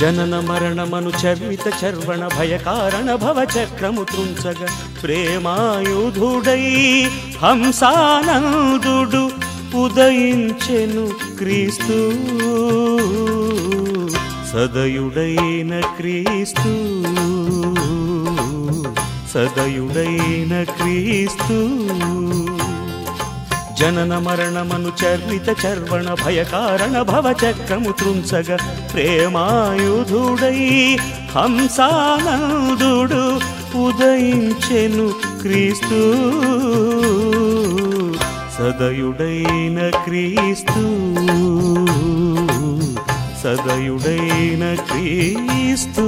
జనన మరణమను చర్విత చర్వణ భయకారణ భవ చక్రము త్రుంచగ ప్రేమాయుధుడై హంసానందుడు ఉదయించెను క్రీస్తు సదయుడైన క్రీస్తు సదయుడైన క్రీస్తు జనన మరణమను చర్విత చర్వణ భయకారణ భవ చక్రము త్రుంచగ ప్రేమాయుధుడై హంసానందుడు ఉదయించెను క్రీస్తు సదయుడైన క్రీస్తు సదయుడైన క్రీస్తు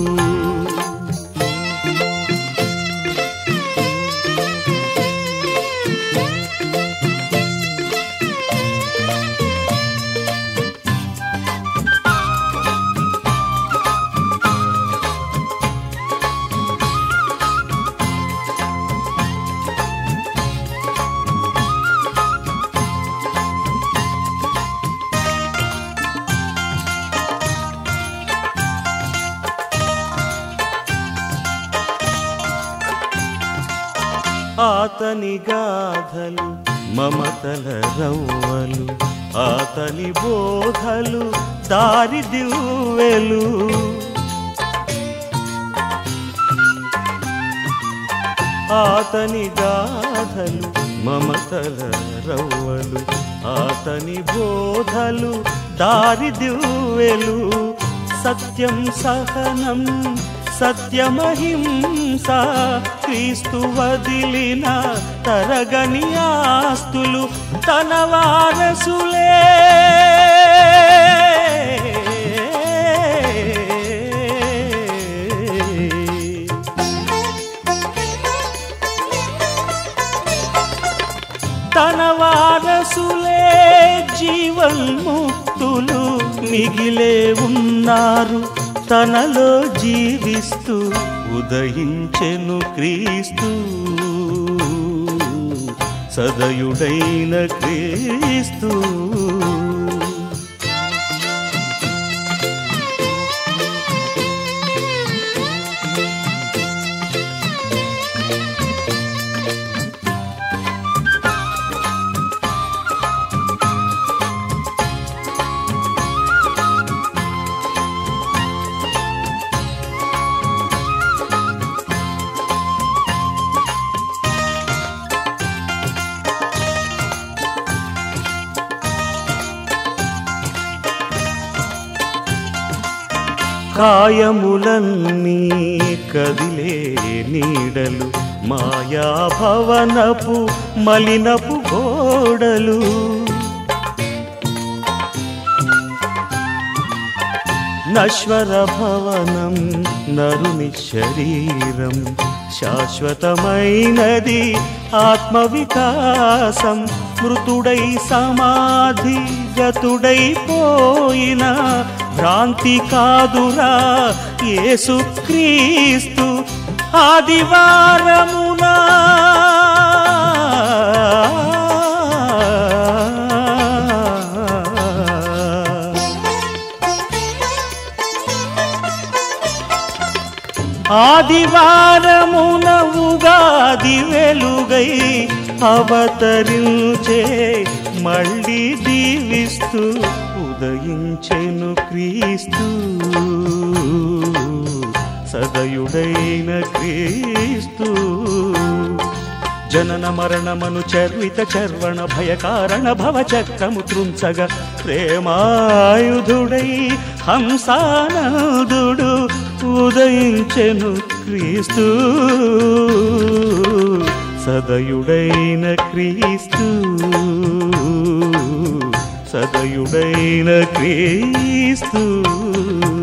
ఆతని గాథలు మమతల రవ్వలు ఆతని బోధలు దారి దివ్వెలు ఆతని గాథలు మమతల రవ్వలు ఆతని బోధలు దారి దివ్వెలు సత్యం సహనం సత్యమహింస క్రీస్తు వదిలిన తరగని ఆస్తులు తన వారసులే తన వారసులే జీవన్ముక్తులు మిగిలే ఉన్నారు తనలో జీవిస్తూ ఉదయించెను క్రీస్తు సదయుడైన క్రీస్తు కాయములన్నీ కదిలే నీడలు మాయాభవనపు మలినపు గోడలు నశ్వర భవనం నరుని శరీరం శాశ్వతమైనది ఆత్మవికాసం మృతుడై సమాధి గతుడైపోయిన భ్రాంతి కాదురా యేసుక్రీస్తు ఆదివారమునా ఆదివారమున ఉగాది వెలుగై అవతరించే మళ్ళీ దీవిస్తూ ఉదయించెను క్రీస్తు సదయుడైన క్రీస్తు జనన మరణమను చర్విత చర్వణ భయకారణ భవ చక్రము త్రుంచగ ప్రేమాయుధుడై హంసానాదుడు ఉదయించెను క్రీస్తు సదయుడైన క్రీస్తు సదయుడైన క్రీస్తు